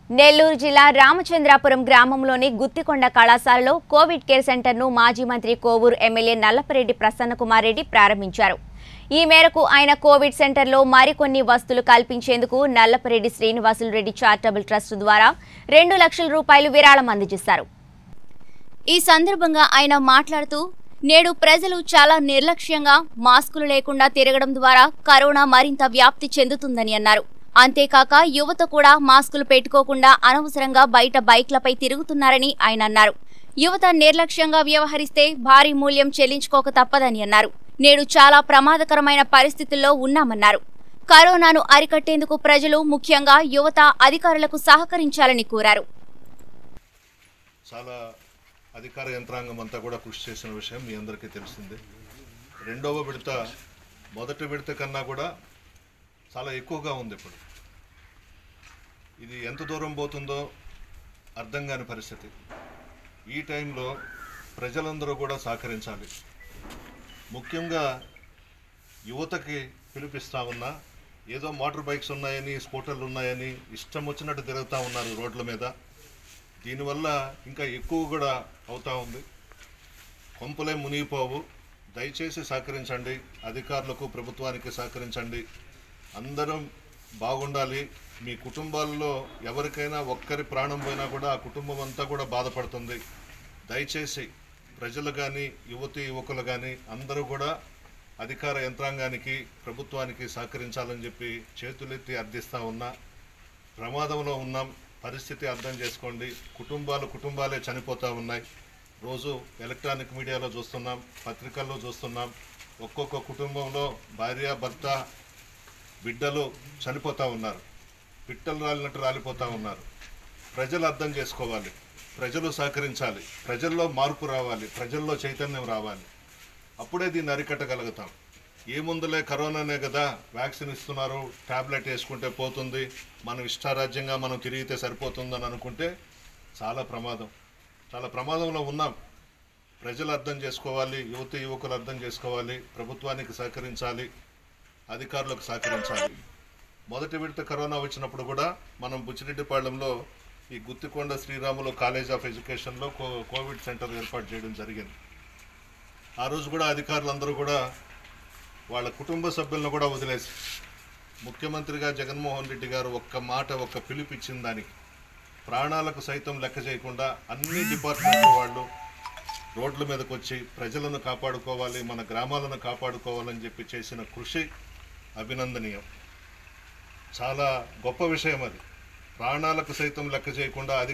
నెల్లూరు జిల్లా రామచంద్రాపురం గ్రామంలోని గుత్తికొండ కళాశాలలో కోవిడ్ కేర్ సెంటర్ను మాజీ మంత్రి కోవూరు ఎమ్మెల్యే నల్లపరెడ్డి ప్రసన్నకుమార్ రెడ్డి ప్రారంభించారు ఈ మేరకు ఆయన కోవిడ్ సెంటర్లో మరికొన్ని వస్తువులు కల్పించేందుకు నల్లపరెడ్డి శ్రీనివాసులు రెడ్డి చారిటబుల్ ట్రస్ట్ ద్వారా రెండు లక్షల రూపాయలు విరాళం అందజేశారు ఈ సందర్భంగా ఆయన మాట్లాడుతూ నేడు ప్రజలు చాలా నిర్లక్ష్యంగా మాస్కులు లేకుండా తిరగడం ద్వారా కరోనా మరింత వ్యాప్తి చెందుతుందని అన్నారు అంతేకాక యువత కూడా మాస్కులు పెట్టుకోకుండా అనవసరంగా బయట బైక్లపై తిరుగుతున్నారని ఆయన అన్నారు యువత నిర్లక్ష్యంగా వ్యవహరిస్తే భారీ మూల్యం చెల్లించుకోక తప్పదని అన్నారు నేడు చాలా ప్రమాదకరమైన పరిస్థితుల్లో ఉన్నామన్నారు కరోనాను అరికట్టేందుకు ప్రజలు ముఖ్యంగా యువత అధికారులకు సహకరించాలని కోరారు చాలా అధికార యంత్రాంగం అంతా కూడా కృషి చేసిన విషయం మీ అందరికీ తెలిసిందే రెండవ విడత మొదటి విడత కన్నా కూడా చాలా ఎక్కువగా ఉంది ఇప్పుడు ఇది ఎంత దూరం పోతుందో అర్థం కాని పరిస్థితి ఈ టైంలో ప్రజలందరూ కూడా సహకరించాలి ముఖ్యంగా యువతకి పిలిపిస్తా ఉన్నా ఏదో మోటార్ బైక్స్ ఉన్నాయని స్కూటర్లు ఉన్నాయని ఇష్టం వచ్చినట్టు తిరుగుతూ ఉన్నారు రోడ్ల మీద దీనివల్ల ఇంకా ఎక్కువ కూడా అవుతా ఉంది కొంపలే మునిగిపోవు దయచేసి సహకరించండి అధికారులకు ప్రభుత్వానికి సహకరించండి అందరం బాగుండాలి మీ కుటుంబాల్లో ఎవరికైనా ఒక్కరి ప్రాణం పోయినా కూడా ఆ కుటుంబం అంతా కూడా బాధపడుతుంది దయచేసి ప్రజలు కానీ యువతి యువకులు కానీ అందరూ కూడా అధికార యంత్రాంగానికి ప్రభుత్వానికి సహకరించాలని చెప్పి చేతులెత్తి అర్థిస్తూ ఉన్నా ప్రమాదంలో ఉన్నాం పరిస్థితి అర్థం చేసుకోండి కుటుంబాలు కుటుంబాలే చనిపోతూ ఉన్నాయి రోజు ఎలక్ట్రానిక్ మీడియాలో చూస్తున్నాం పత్రికల్లో చూస్తున్నాం ఒక్కొక్క కుటుంబంలో భార్య భర్త బిడ్డలు చనిపోతూ ఉన్నారు పిట్టలు రాలినట్టు రాలిపోతూ ఉన్నారు ప్రజలు అర్థం చేసుకోవాలి ప్రజలు సహకరించాలి ప్రజల్లో మార్పు రావాలి ప్రజల్లో చైతన్యం రావాలి అప్పుడే దీన్ని అరికట్టగలుగుతాం ఏముందులే కరోనానే కదా వ్యాక్సిన్ ఇస్తున్నారు ట్యాబ్లెట్ వేసుకుంటే పోతుంది మనం ఇష్టారాజ్యంగా మనం తిరిగితే సరిపోతుందని అనుకుంటే చాలా ప్రమాదం చాలా ప్రమాదంలో ఉన్నాం ప్రజలు అర్థం చేసుకోవాలి యువతి యువకులు అర్థం చేసుకోవాలి ప్రభుత్వానికి సహకరించాలి అధికారులకు సహకరించాలి మొదటి విడత కరోనా వచ్చినప్పుడు కూడా మనం బుచ్చిరెడ్డిపాళెంలో ఈ గుత్తికొండ శ్రీరాములు కాలేజ్ ఆఫ్ ఎడ్యుకేషన్లో కో కోవిడ్ సెంటర్ ఏర్పాటు చేయడం జరిగింది ఆ రోజు కూడా అధికారులందరూ కూడా వాళ్ళ కుటుంబ సభ్యులను కూడా వదిలేసి ముఖ్యమంత్రిగా జగన్మోహన్ రెడ్డి గారు ఒక్క మాట ఒక్క పిలుపు ఇచ్చిన దానికి ప్రాణాలకు సైతం లెక్క చేయకుండా అన్ని డిపార్ట్మెంట్ల వాళ్ళు రోడ్ల మీదకి వచ్చి ప్రజలను కాపాడుకోవాలి మన గ్రామాలను కాపాడుకోవాలని చెప్పి చేసిన కృషి అభినందనీయం చాలా గొప్ప విషయం అది ప్రాణాలకు సైతం లెక్క చేయకుండా అధి